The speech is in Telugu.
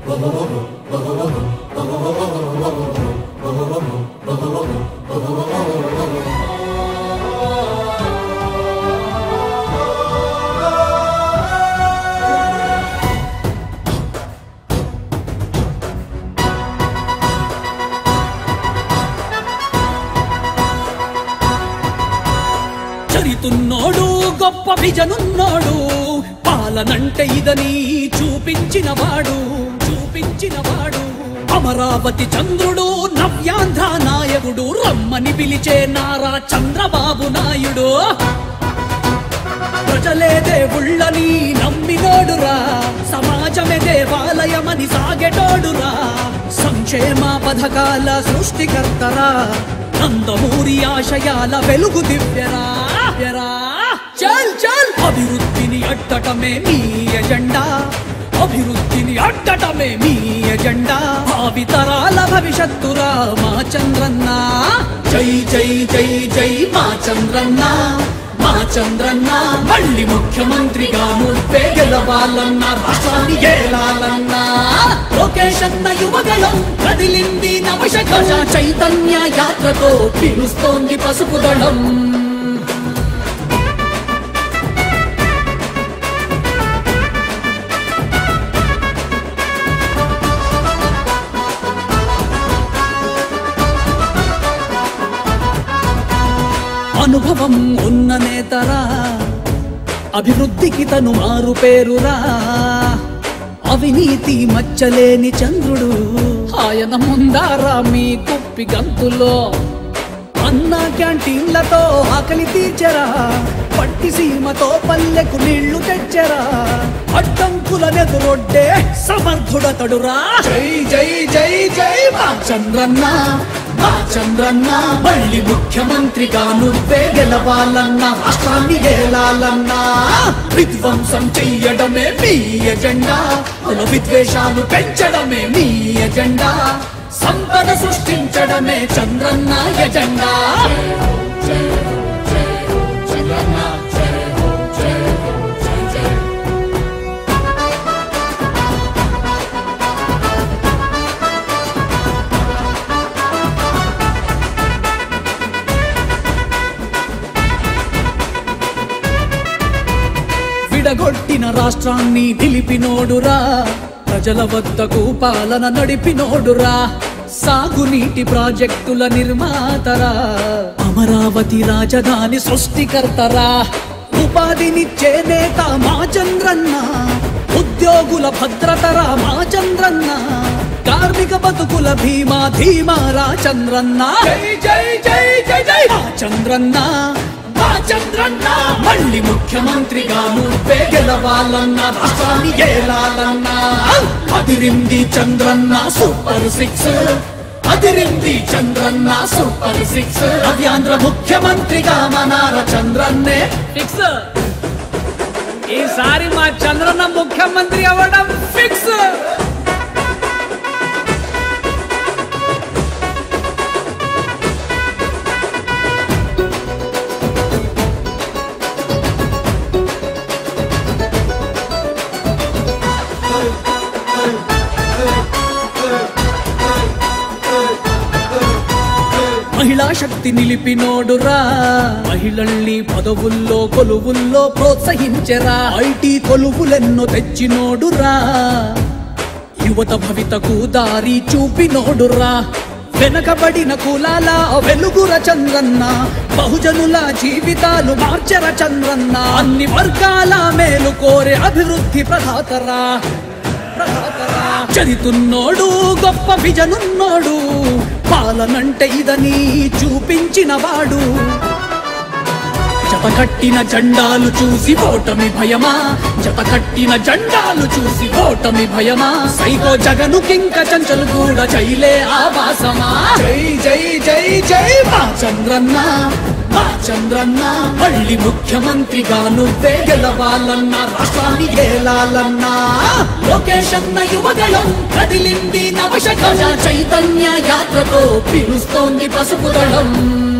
చరితున్నోడు గొప్ప విజనున్నోడు పాలనంటే ఇదని చూపించినవాడు చూపించినవాడు అమరావతి చంద్రుడు నవ్యాంధ్ర నాయకుడు రమ్మని పిలిచే నారా చంద్రబాబు నాయుడు ప్రజలే దేవుళ్ళని నమ్మినోడురా సమాజమే దేవాలయమని సాగెటోడురా సంక్షేమ పథకాల సృష్టికర్తరా నందమూరి ఆశయాల వెలుగు దివ్యరా దివ్యరా. చల్ చల్ అభివృద్ధిని అడ్డటమే మీ ఎజెండా అభివృద్ధిని అడ్డటమే మీ ఎజెండా భావితరాల భవిష్యత్తురా మా చంద్రన్న జై జై జై జై మా చంద్రన్న మా చంద్రన్న మళ్ళీ ముఖ్యమంత్రిగా నువ్వే గెలవాలన్నా రాష్ట్రాన్ని ఏలాలన్నా లోకేష్ అన్న యువగలం కదిలింది నవశక చైతన్య యాత్రతో పిలుస్తోంది పసుపు దళం అనుభవం ఉన్న నేతరా అభివృద్ధికి తను మారు పేరురా అవినీతి మచ్చలేని చంద్రుడు ఆయన ముందారా మీ కుప్పి గంతులో అన్న క్యాంటీన్లతో ఆకలి తీర్చరా పట్టి సీమతో పల్లెకు నీళ్లు తెచ్చరా అడ్డంకులనెదురొడ్డే సమర్థుడతడురా జై జై జై జై మా చంద్రన్న మా చంద్రన్న మళ్ళీ ముఖ్యమంత్రిగా నువ్వే గెలవాలన్నా రాష్ట్రాన్ని ఏలాలన్నా విధ్వంసం చెయ్యడమే మీ ఎజెండా కుల విద్వేషాలు పెంచడమే మీ ఎజెండా సంపద సృష్టించడమే చంద్రన్న ఎజెండా విడగొట్టిన రాష్ట్రాన్ని నిలిపినోడురా ప్రజల వద్దకు పాలన నడిపినోడురా సాగునీటి ప్రాజెక్టుల నిర్మాతరా అమరావతి రాజధాని సృష్టికర్తరా ఉపాధినిచ్చే నేత మా చంద్రన్న ఉద్యోగుల భద్రతరా మా చంద్రన్న కార్మిక బతుకుల భీమా ధీమారా చంద్రన్న జై జై జై జై జై మా చంద్రన్న మా చంద్రన్న మళ్ళీ ముఖ్యమంత్రిగా నువ్వే గెలవాలన్నా రాష్ట్రాన్ని ఏలాలన్నా అదిరింది చంద్రన్న సూపర్ సిక్స్ అదిరింది చంద్రన్న సూపర్ సిక్స్ నవ్యాంధ్ర ముఖ్యమంత్రిగా మనార చంద్రన్నే ఫిక్స్ ఈసారి మా చంద్రన్న ముఖ్యమంత్రి అవ్వడం ఫిక్స్ మహిళా శక్తి నిలిపినోడురా మహిళల్ని పదవుల్లో కొలువుల్లో ప్రోత్సహించరా ఐటీ కొలువులెన్నో తెచ్చినోడురా యువత భవితకు దారి చూపినోడురా వెనకబడిన కులాల వెలుగుర చంద్రన్న బహుజనుల జీవితాలు మార్చర చంద్రన్న అన్ని వర్గాల మేలు కోరే అభివృద్ధి ప్రధాతరా ప్రధాతరా. చరితున్నోడు గొప్ప విజనున్నోడు పాలనంటే ఇదని చూపించిన వాడు జతకట్టిన జెండాలు చూసి ఓటమి భయమా జతకట్టిన జెండాలు చూసి ఓటమి భయమా సైకో జగను కింక చంచలు కూడా చైలే ఆవాసమా జై జై జై జై మా చంద్రన్న మా చంద్రన్న మళ్ళీ ముఖ్యమంత్రిగా నువ్వే గెలవాలన్నా రాష్ట్రాన్ని ఏలాలన్నా లోకేష్ అన్న యువగలం కదిలింది నవశక చైతన్య యాత్రతో పిలుస్తోంది పసుపు దళం